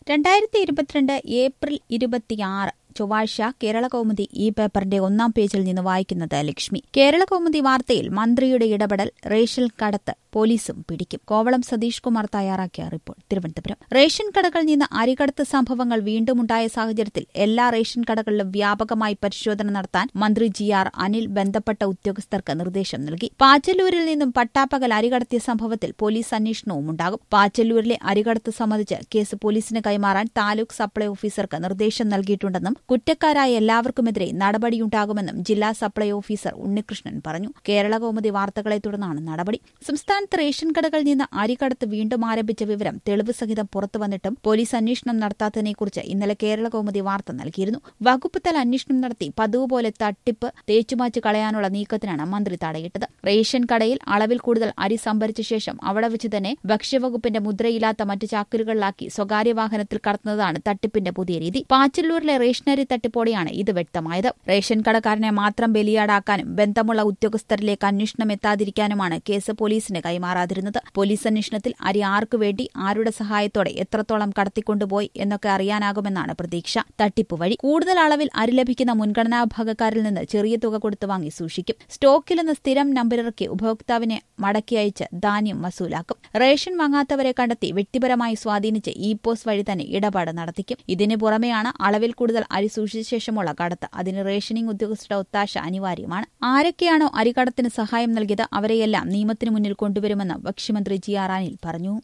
രണ്ടായിരത്തി ഇരുപത്തിരണ്ട് ഏപ്രിൽ ഇരുപത്തിയാറ് ചൊവ്വാഴ്ച കേരള കൗമുദി ഈ പേപ്പറിന്റെ ഒന്നാം പേജിൽ നിന്ന് വായിക്കുന്നത് ലക്ഷ്മി കേരള കൗമുദി വാർത്തയിൽ മന്ത്രിയുടെ ഇടപെടൽ റേഷൻ കടത്ത് പോലീസും പിടിക്കും കോവളം സതീഷ് കുമാർ തയ്യാറാക്കിയ റിപ്പോർട്ട് തിരുവനന്തപുരം റേഷൻ കടകളിൽ നിന്ന് അരികടത്ത് സംഭവങ്ങൾ വീണ്ടുമുണ്ടായ സാഹചര്യത്തിൽ എല്ലാ റേഷൻ കടകളിലും വ്യാപകമായി പരിശോധന നടത്താൻ മന്ത്രി ജി ആർ അനിൽ ബന്ധപ്പെട്ട ഉദ്യോഗസ്ഥർക്ക് നിർദ്ദേശം നൽകി പാച്ചല്ലൂരിൽ നിന്നും പട്ടാപ്പകൽ അരികടത്തിയ സംഭവത്തിൽ പോലീസ് അന്വേഷണവും ഉണ്ടാകും പാച്ചല്ലൂരിലെ അരികടത്ത് സംബന്ധിച്ച് കേസ് പോലീസിന് കൈമാറാൻ താലൂക്ക് സപ്ലൈ ഓഫീസർക്ക് നിർദ്ദേശം നൽകിയിട്ടുണ്ടെന്നും കുറ്റക്കാരായ എല്ലാവർക്കുമെതിരെ നടപടിയുണ്ടാകുമെന്നും ജില്ലാ സപ്ലൈ ഓഫീസർ ഉണ്ണികൃഷ്ണൻ പറഞ്ഞു കേരള കൗമുദി വാർത്തകളെ തുടർന്നാണ് നടപടി സംസ്ഥാനത്ത് റേഷൻ കടകളിൽ നിന്ന് അരികടത്ത് വീണ്ടും ആരംഭിച്ച വിവരം തെളിവ് സഹിതം പുറത്തുവന്നിട്ടും പോലീസ് അന്വേഷണം നടത്താത്തതിനെക്കുറിച്ച് ഇന്നലെ കേരള കൗമുദി വാർത്ത നൽകിയിരുന്നു വകുപ്പ് തല അന്വേഷണം നടത്തി പതിവ് പോലെ തട്ടിപ്പ് തേച്ചുമാച്ച് കളയാനുള്ള നീക്കത്തിനാണ് മന്ത്രി തടയിട്ടത് റേഷൻ കടയിൽ അളവിൽ കൂടുതൽ അരി സംഭരിച്ച ശേഷം അവിടെ വെച്ച് തന്നെ ഭക്ഷ്യവകുപ്പിന്റെ മുദ്രയില്ലാത്ത മറ്റ് ചാക്കലുകളിലാക്കി സ്വകാര്യ വാഹനത്തിൽ കടത്തുന്നതാണ് തട്ടിപ്പിന്റെ പുതിയ രീതി പാച്ചല്ലൂരിലെ റേഷനറി തട്ടിപ്പോടെയാണ് ഇത് വ്യക്തമായത് റേഷൻ കടക്കാരനെ മാത്രം ബലിയാടാക്കാനും ബന്ധമുള്ള ഉദ്യോഗസ്ഥരിലേക്ക് അന്വേഷണം എത്താതിരിക്കാനുമാണ് കേസ് പോലീസിന് കൈമാറാതിരുന്നത് പോലീസ് അന്വേഷണത്തിൽ അരി ആർക്കു വേണ്ടി ആരുടെ സഹായത്തോടെ എത്രത്തോളം കടത്തിക്കൊണ്ടുപോയി എന്നൊക്കെ അറിയാനാകുമെന്നാണ് പ്രതീക്ഷ തട്ടിപ്പ് വഴി കൂടുതൽ അളവിൽ അരി ലഭിക്കുന്ന മുൻഗണനാ വിഭാഗക്കാരിൽ നിന്ന് ചെറിയ തുക കൊടുത്ത് വാങ്ങി സൂക്ഷിക്കും സ്റ്റോക്കിലെന്ന സ്ഥിരം നമ്പരിറക്കി ഉപഭോക്താവിനെ മടക്കി അയച്ച് ധാന്യം വസൂലാക്കും റേഷൻ വാങ്ങാത്തവരെ കണ്ടെത്തി വ്യക്തിപരമായി സ്വാധീനിച്ച് ഇ പോസ് വഴി തന്നെ ഇടപാട് നടത്തിക്കും ഇതിനു പുറമെയാണ് അളവിൽ കൂടുതൽ അരി സൂക്ഷിച്ച ശേഷമുള്ള കടത്ത് അതിന് റേഷനിംഗ് ഉദ്യോഗസ്ഥരുടെ ഒത്താശ അനിവാര്യമാണ് ആരൊക്കെയാണോ അരികടത്തിന് സഹായം നൽകിയത് അവരെയെല്ലാം നിയമത്തിന് മുന്നിൽ കൊണ്ടുവരുമെന്ന് ഭക്ഷ്യമന്ത്രി ജി ആർ അനിൽ പറഞ്ഞു